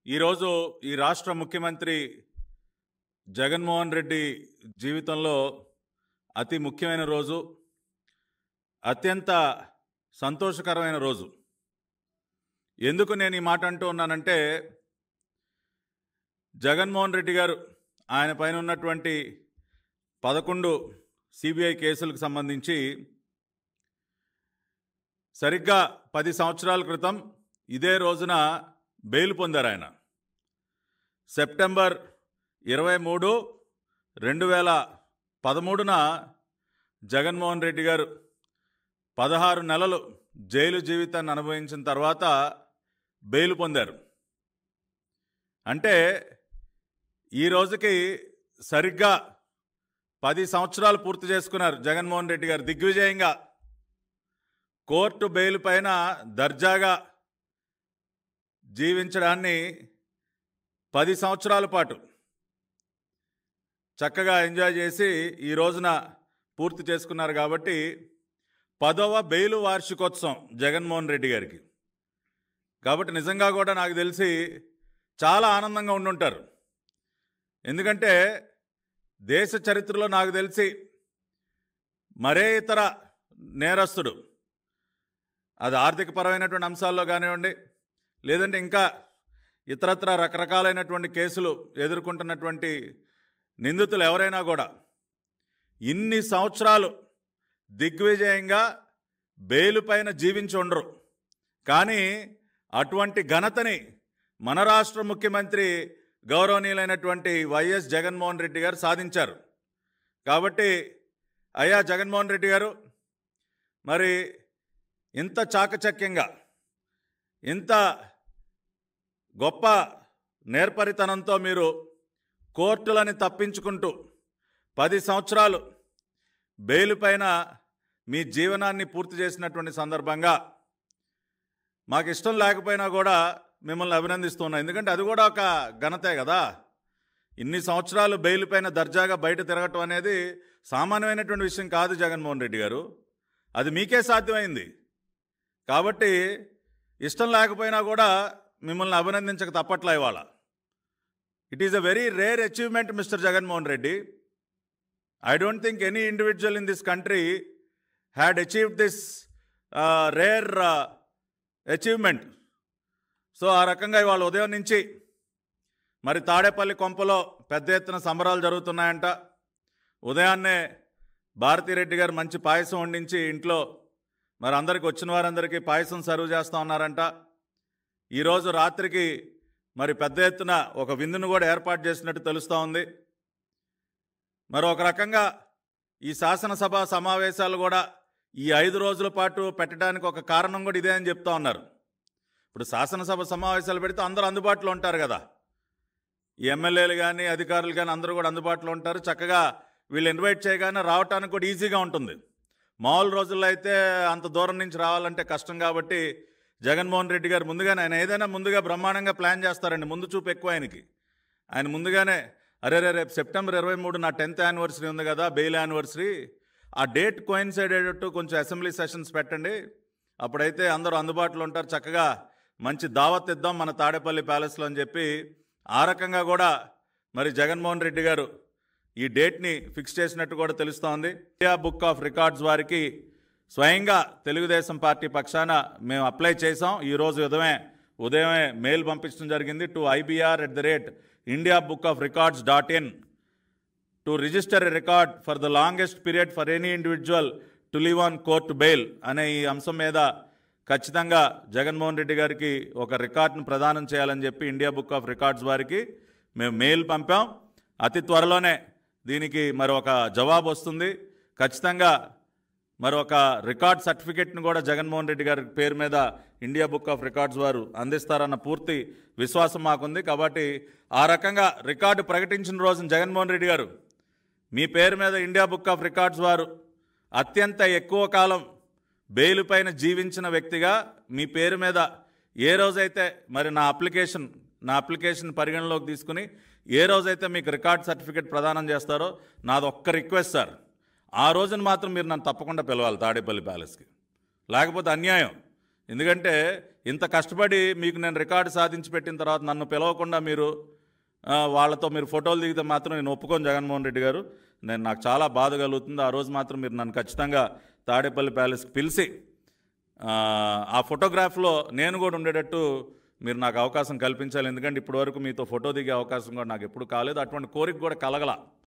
ఈరోజు ఈ రాష్ట్ర ముఖ్యమంత్రి జగన్మోహన్ రెడ్డి జీవితంలో అతి ముఖ్యమైన రోజు అత్యంత సంతోషకరమైన రోజు ఎందుకు నేను ఈ మాట అంటూ ఉన్నానంటే జగన్మోహన్ రెడ్డి గారు ఆయన పైన ఉన్నటువంటి పదకొండు సిబిఐ కేసులకు సంబంధించి సరిగ్గా పది సంవత్సరాల క్రితం ఇదే రోజున బెయిల్ పొందారు ఆయన సెప్టెంబర్ ఇరవై మూడు రెండు వేల పదమూడున జగన్మోహన్ రెడ్డి గారు పదహారు నెలలు జైలు జీవితాన్ని అనుభవించిన తర్వాత బెయిల్ పొందారు అంటే ఈ రోజుకి సరిగ్గా పది సంవత్సరాలు పూర్తి చేసుకున్నారు జగన్మోహన్ రెడ్డి గారు దిగ్విజయంగా కోర్టు బెయిల్ పైన దర్జాగా జీవించడాన్ని పది సంవత్సరాల పాటు చక్కగా ఎంజాయ్ చేసి ఈ రోజున పూర్తి చేసుకున్నారు కాబట్టి పదవ బెయిలు వార్షికోత్సవం జగన్మోహన్ రెడ్డి గారికి కాబట్టి నిజంగా కూడా నాకు తెలిసి చాలా ఆనందంగా ఉండుంటారు ఎందుకంటే దేశ చరిత్రలో నాకు తెలిసి మరే ఇతర నేరస్తుడు అది ఆర్థికపరమైనటువంటి అంశాల్లో కానివ్వండి లేదంటే ఇంకా ఇతరత్ర రకరకాలైనటువంటి కేసులు ఎదుర్కొంటున్నటువంటి నిందితులు ఎవరైనా కూడా ఇన్ని సంవత్సరాలు దిగ్విజయంగా బెయిలు పైన జీవించి ఉండరు కానీ అటువంటి ఘనతని మన రాష్ట్ర ముఖ్యమంత్రి గౌరవనీయులైనటువంటి వైఎస్ జగన్మోహన్ రెడ్డి గారు సాధించారు కాబట్టి అయ్యా జగన్మోహన్ రెడ్డి గారు మరి ఇంత చాకచక్యంగా ఇంత గొప్ప నేర్పరితనంతో మీరు కోర్టులని తప్పించుకుంటూ పది సంవత్సరాలు బెయిల్ పైన మీ జీవనాన్ని పూర్తి చేసినటువంటి సందర్భంగా మాకు ఇష్టం లేకపోయినా కూడా మిమ్మల్ని అభినందిస్తున్నాం ఎందుకంటే అది కూడా ఒక ఘనతే కదా ఇన్ని సంవత్సరాలు బెయిల్ పైన దర్జాగా బయట తిరగటం అనేది సామాన్యమైనటువంటి విషయం కాదు జగన్మోహన్ రెడ్డి గారు అది మీకే సాధ్యమైంది కాబట్టి ఇష్టం లేకపోయినా కూడా మిమ్మల్ని అభినందించక తప్పట్లా ఇవాళ it is a very rare achievement mister Jaganmohan Reddy I don't think any individual in this country had achieved this rare achievement so ఆ రకంగా ఇవాళ ఉదయం నుంచి మరి తాడేపల్లి కొంపలో పెద్ద ఎత్తున సంబరాలు జరుగుతున్నాయంట ఉదయాన్నే భారతిరెడ్డి గారు మంచి పాయసం వండించి ఇంట్లో మరి అందరికి వచ్చిన వారందరికీ పాయసం సర్వ్ చేస్తూ ఉన్నారంట ఈరోజు రాత్రికి మరి పెద్ద ఎత్తున ఒక విందును కూడా ఏర్పాటు చేసినట్టు తెలుస్తూ ఉంది మరి ఒక రకంగా ఈ శాసనసభ సమావేశాలు కూడా ఈ ఐదు రోజుల పాటు పెట్టడానికి ఒక కారణం కూడా ఇదే అని చెప్తా ఉన్నారు ఇప్పుడు శాసనసభ సమావేశాలు పెడితే అందరూ అందుబాటులో ఉంటారు కదా ఈ ఎమ్మెల్యేలు కానీ అధికారులు కానీ అందరూ కూడా అందుబాటులో ఉంటారు చక్కగా వీళ్ళు ఇన్వైట్ చేయగానే రావడానికి కూడా ఈజీగా ఉంటుంది మామూలు రోజుల్లో అయితే అంత దూరం నుంచి రావాలంటే కష్టం కాబట్టి జగన్మోహన్ రెడ్డి గారు ముందుగానే ఆయన ఏదైనా ముందుగా బ్రహ్మాండంగా ప్లాన్ చేస్తారండి ముందు చూపు ఎక్కువ ఆయనకి ఆయన ముందుగానే అరే రే రేపు సెప్టెంబర్ ఇరవై మూడు నా టెన్త్ యానివర్సరీ ఉంది కదా బెయిల్ యానివర్సరీ ఆ డేట్ కోయిన్సైడ్ అయ్యేటట్టు కొంచెం అసెంబ్లీ సెషన్స్ పెట్టండి అప్పుడైతే అందరూ అందుబాటులో ఉంటారు చక్కగా మంచి దావత్ ఇద్దాం మన తాడేపల్లి ప్యాలెస్లో అని చెప్పి ఆ రకంగా కూడా మరి జగన్మోహన్ రెడ్డి గారు ఈ డేట్ని ఫిక్స్ చేసినట్టు కూడా తెలుస్తోంది ఇండియా బుక్ ఆఫ్ రికార్డ్స్ వారికి స్వయంగా తెలుగుదేశం పార్టీ పక్షాన మేము అప్లై చేసాం ఈరోజు ఉదయమే ఉదయమే మెయిల్ పంపించడం జరిగింది to IBR at the rate India book of records dot in to register a record for the longest period for any individual to live on court bail అనే ఈ అంశం మీద ఖచ్చితంగా జగన్మోహన్ రెడ్డి గారికి ఒక రికార్డును ప్రదానం చేయాలని చెప్పి ఇండియా బుక్ ఆఫ్ రికార్డ్స్ వారికి మేము మెయిల్ పంపాం అతి త్వరలోనే దీనికి మరి ఒక జవాబు వస్తుంది ఖచ్చితంగా మరి ఒక రికార్డ్ సర్టిఫికెట్ను కూడా జగన్మోహన్ రెడ్డి గారి పేరు మీద ఇండియా బుక్ ఆఫ్ రికార్డ్స్ వారు అందిస్తారన్న పూర్తి విశ్వాసం మాకుంది కాబట్టి ఆ రకంగా రికార్డు ప్రకటించిన రోజున జగన్మోహన్ రెడ్డి గారు మీ పేరు మీద ఇండియా బుక్ ఆఫ్ రికార్డ్స్ వారు అత్యంత ఎక్కువ కాలం బెయిల్ పైన జీవించిన వ్యక్తిగా మీ పేరు మీద ఏ రోజైతే మరి నా అప్లికేషన్ నా అప్లికేషన్ పరిగణలోకి తీసుకుని ఏ రోజైతే మీకు రికార్డ్ సర్టిఫికేట్ ప్రదానం చేస్తారో నాది ఒక్క రిక్వెస్ట్ సార్ ఆ రోజున మాత్రం మీరు నన్ను తప్పకుండా పిలవాలి తాడేపల్లి ప్యాలెస్కి లేకపోతే అన్యాయం ఎందుకంటే ఇంత కష్టపడి మీకు నేను రికార్డు సాధించి పెట్టిన తర్వాత నన్ను పిలవకుండా మీరు ఆ, వాళ్ళతో మీరు ఫోటోలు దిగితే మాత్రం నేను ఒప్పుకోను జగన్మోహన్ రెడ్డి గారు నేను నాకు చాలా బాధ కలుగుతుంది ఆ రోజు మాత్రం మీరు నన్ను ఖచ్చితంగా తాడేపల్లి ప్యాలెస్కి పిలిచి ఆ, ఆ ఫోటోగ్రాఫ్లో నేను కూడా ఉండేటట్టు మీరు నాకు అవకాశం కల్పించాలి ఎందుకంటే ఇప్పటివరకు మీతో ఫోటో దిగే అవకాశం కూడా నాకు ఎప్పుడు కాలేదు అటువంటి కోరిక కూడా కలగల